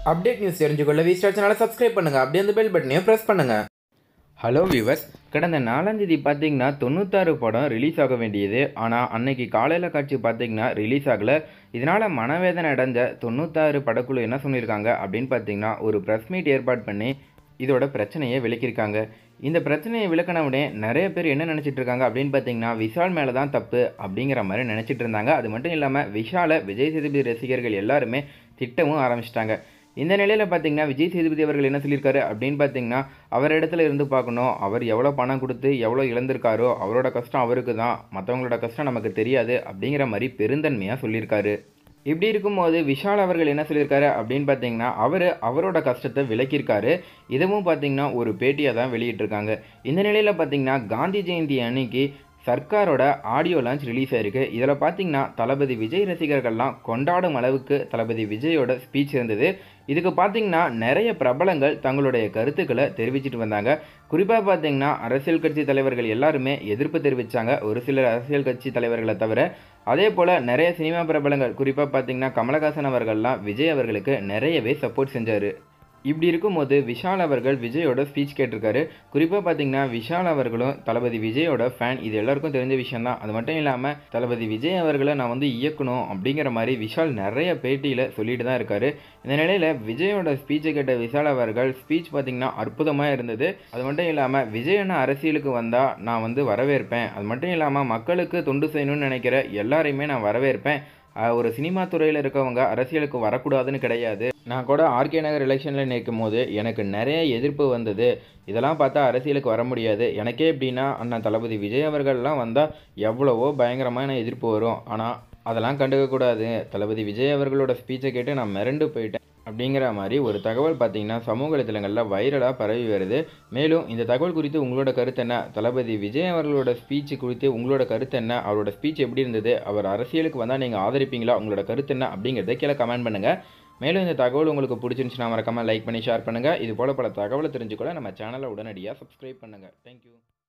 update news தெரிஞ்சுக்கொள்ள V Star சேனலை subscribe பண்ணுங்கள் அப்படியே அந்த பெல் பட்டனையும் ப்ரெஸ் பண்ணுங்கள் ஹலோ வியூவர்ஸ் கடந்த நாலாந்தேதி பார்த்தீங்கன்னா தொண்ணூத்தாறு படம் ரிலீஸ் ஆக வேண்டியது ஆனால் அன்னைக்கு காலையில் காட்சி பார்த்தீங்கன்னா ரிலீஸ் ஆகலை இதனால் மனவேதனை அடைஞ்ச தொண்ணூத்தாறு படக்குழு என்ன சொல்லியிருக்காங்க அப்படின்னு பார்த்தீங்கன்னா ஒரு ப்ரெஸ் மீட் ஏற்பாடு பண்ணி இதோட பிரச்சனையை விளக்கியிருக்காங்க இந்த பிரச்சனையை விளக்கினவுடனே நிறைய பேர் என்ன நினச்சிட்டு இருக்காங்க அப்படின்னு பார்த்தீங்கன்னா விஷால் மேலே தான் தப்பு அப்படிங்கிற மாதிரி நினச்சிட்டு இருந்தாங்க அது மட்டும் இல்லாமல் விஷாலை விஜய் சேதுபதி ரசிகர்கள் எல்லாருமே திட்டமும் ஆரம்பிச்சிட்டாங்க இந்த நிலையில் பார்த்தீங்கன்னா விஜய் சேதுபதி அவர்கள் என்ன சொல்லியிருக்காரு அப்படின்னு பார்த்தீங்கன்னா அவர் இடத்துல இருந்து பார்க்கணும் அவர் எவ்வளோ பணம் கொடுத்து எவ்வளோ இழந்திருக்காரோ அவரோட கஷ்டம் அவருக்கு தான் மற்றவங்களோட கஷ்டம் நமக்கு தெரியாது அப்படிங்கிற மாதிரி பெருந்தன்மையாக சொல்லியிருக்காரு இப்படி இருக்கும்போது விஷால் அவர்கள் என்ன சொல்லியிருக்காரு அப்படின்னு பார்த்தீங்கன்னா அவர் அவரோட கஷ்டத்தை விளக்கியிருக்காரு இதுவும் பார்த்தீங்கன்னா ஒரு பேட்டியை தான் வெளியிட்டிருக்காங்க இந்த நிலையில் பார்த்தீங்கன்னா காந்தி ஜெயந்தி அன்னைக்கு சர்க்காரோட ஆடியோ லான்ச் ரிலீஸ் ஆயிருக்கு இதில் பார்த்தீங்கன்னா தளபதி விஜய் ரசிகர்கள்லாம் கொண்டாடும் அளவுக்கு தளபதி விஜயோட ஸ்பீச் இருந்தது இதுக்கு பார்த்தீங்கன்னா நிறைய பிரபலங்கள் தங்களுடைய கருத்துக்களை தெரிவிச்சிட்டு வந்தாங்க குறிப்பாக பார்த்தீங்கன்னா அரசியல் கட்சி தலைவர்கள் எல்லாருமே எதிர்ப்பு தெரிவித்தாங்க ஒரு சில அரசியல் கட்சி தலைவர்களை தவிர அதே போல் நிறைய சினிமா பிரபலங்கள் குறிப்பாக பார்த்தீங்கன்னா கமலஹாசன் அவர்கள்லாம் விஜய் அவர்களுக்கு நிறையவே சப்போர்ட் செஞ்சார் இப்படி இருக்கும்போது விஷால் அவர்கள் விஜயோட ஸ்பீச் கேட்டிருக்காரு குறிப்பாக பார்த்தீங்கன்னா விஷால் அவர்களும் தளபதி விஜயோட ஃபேன் இது எல்லாருக்கும் தெரிஞ்ச விஷயம் தான் அது மட்டும் இல்லாமல் தளபதி விஜய் அவர்களை நான் வந்து இயக்கணும் அப்படிங்கிற மாதிரி விஷால் நிறைய பேட்டியில் சொல்லிட்டு தான் இருக்காரு இந்த நிலையில் விஜயோட ஸ்பீச்சை கேட்ட விஷால் அவர்கள் ஸ்பீச் பார்த்தீங்கன்னா அற்புதமாக இருந்தது அது மட்டும் இல்லாமல் விஜயன அரசியலுக்கு வந்தால் நான் வந்து வரவேற்பேன் அது மட்டும் இல்லாமல் மக்களுக்கு தொண்டு செய்யணும்னு நினைக்கிற எல்லாரையுமே நான் வரவேற்பேன் அஹ் ஒரு சினிமா துறையில் இருக்கவங்க அரசியலுக்கு வரக்கூடாதுன்னு கிடையாது நான் கூட ஆர்கே நகர் எலெக்ஷனில் நிற்கும் போது எனக்கு நிறைய எதிர்ப்பு வந்தது இதெல்லாம் பார்த்தா அரசியலுக்கு வர முடியாது எனக்கே எப்படின்னா அண்ணன் தளபதி விஜய் அவர்கள்லாம் வந்தால் எவ்வளவோ பயங்கரமான எதிர்ப்பு வரும் ஆனால் அதெல்லாம் கண்டுக்கக்கூடாது தளபதி விஜய் அவர்களோட ஸ்பீச்சை கேட்டு நான் மிரண்டு போயிட்டேன் அப்படிங்கிற மாதிரி ஒரு தகவல் பார்த்தீங்கன்னா சமூக வலைத்தளங்களில் வைரலாக பரவி வருது மேலும் இந்த தகவல் குறித்து உங்களோட கருத்து என்ன தளபதி விஜய் அவர்களோட ஸ்பீச் குறித்து உங்களோட கருத்து என்ன அவரோட ஸ்பீச் எப்படி இருந்தது அவர் அரசியலுக்கு வந்தால் நீங்கள் ஆதரிப்பீங்களா உங்களோட கருத்து என்ன அப்படிங்கிறத கீழே கமெண்ட் பண்ணுங்கள் மேலும் இந்த தகவல் உங்களுக்கு பிடிச்சிருந்துச்சுன்னா மறக்காமல் லைக் பண்ணி ஷேர் பண்ணுங்கள் இது போல் பல தகவலை தெரிஞ்சுக்கொள்ள நம்ம சேனலை உடனடியாக சப்ஸ்கிரைப் பண்ணுங்கள் தேங்க்யூ